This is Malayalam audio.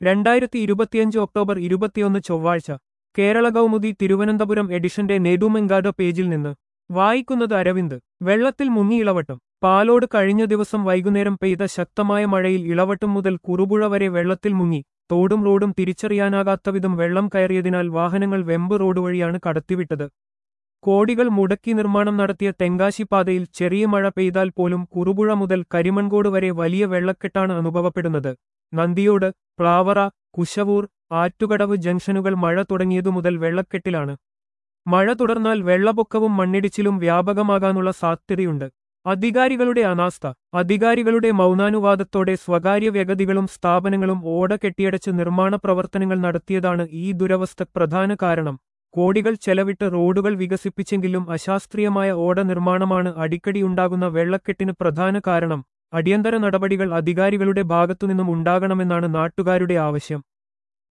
രണ്ടായിരത്തി ഇരുപത്തിയഞ്ച് ഒക്ടോബർ ഇരുപത്തിയൊന്ന് ചൊവ്വാഴ്ച കേരള കൗമുദി തിരുവനന്തപുരം എഡിഷന്റെ നെടുമെങ്കാട് പേജിൽ നിന്ന് വായിക്കുന്നത് അരവിന്ദ് വെള്ളത്തിൽ മുങ്ങി ഇളവട്ടം പാലോട് കഴിഞ്ഞ ദിവസം വൈകുന്നേരം പെയ്ത ശക്തമായ മഴയിൽ ഇളവട്ടം മുതൽ കുറുപുഴ വരെ വെള്ളത്തിൽ മുങ്ങി തോടും റോഡും തിരിച്ചറിയാനാകാത്തവിധം വെള്ളം കയറിയതിനാൽ വാഹനങ്ങൾ വെമ്പ് റോഡ് വഴിയാണ് കടത്തിവിട്ടത് കോടികൾ മുടക്കി നിർമ്മാണം നടത്തിയ തെങ്കാശി പാതയിൽ ചെറിയ മഴ പെയ്താൽ പോലും കുറുപുഴ മുതൽ കരിമൺകോട് വരെ വലിയ വെള്ളക്കെട്ടാണ് അനുഭവപ്പെടുന്നത് നന്ദിയോട് പ്ലാവറ കുശവൂർ ആറ്റുകടവ് ജംഗ്ഷനുകൾ മഴ തുടങ്ങിയതു മുതൽ വെള്ളക്കെട്ടിലാണ് മഴ തുടർന്നാൽ വെള്ളപ്പൊക്കവും മണ്ണിടിച്ചിലും വ്യാപകമാകാനുള്ള സാധ്യതയുണ്ട് അധികാരികളുടെ അനാസ്ഥ അധികാരികളുടെ മൗനാനുവാദത്തോടെ സ്വകാര്യ വ്യഗതികളും സ്ഥാപനങ്ങളും ഓട കെട്ടിയടച്ച് നിർമ്മാണ പ്രവർത്തനങ്ങൾ നടത്തിയതാണ് ഈ ദുരവസ്ഥ പ്രധാന കാരണം കോടികൾ ചെലവിട്ട് റോഡുകൾ വികസിപ്പിച്ചെങ്കിലും അശാസ്ത്രീയമായ ഓട നിർമ്മാണമാണ് അടിക്കടി ഉണ്ടാകുന്ന വെള്ളക്കെട്ടിന് പ്രധാന കാരണം അടിയന്തര നടപടികൾ അധികാരികളുടെ ഭാഗത്തുനിന്നും ഉണ്ടാകണമെന്നാണ് നാട്ടുകാരുടെ ആവശ്യം